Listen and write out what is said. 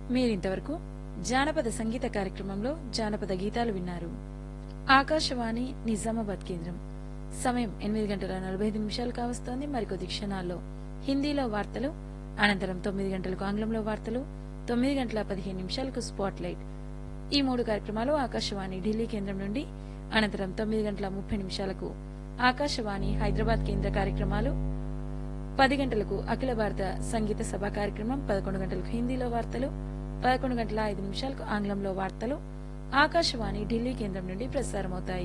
మీరింతవరకు జానపద సంగీత కార్యక్రమంలో జానపద గీతాలు విన్నారు ఆకాశవాణి నిజామాబాద్ కేంద్రం సమయం ఎనిమిది గంటల నలభై ఐదు నిమిషాలు కావస్తోంది మరికొద్ది క్షణాల్లో హిందీలో వార్తలు అనంతరం తొమ్మిది గంటలకు ఆంగ్లంలో వార్తలు తొమ్మిది గంటల పదిహేను నిమిషాలకు స్పాట్ లైట్ ఈ మూడు కార్యక్రమాలు ఆకాశవాణి ఢిల్లీ కేంద్రం నుండి అనంతరం తొమ్మిది గంటల ముప్పై నిమిషాలకు ఆకాశవాణి హైదరాబాద్ కేంద్ర కార్యక్రమాలు పది గంటలకు అఖిల భారత సంగీత సభ కార్యక్రమం పదకొండు గంటలకు హిందీలో వార్తలు పదకొండు గంటల ఐదు నిమిషాలకు ఆంగ్లంలో వార్తలు ఆకాశవాణి ఢిల్లీ కేంద్రం నుండి ప్రసారమవుతాయి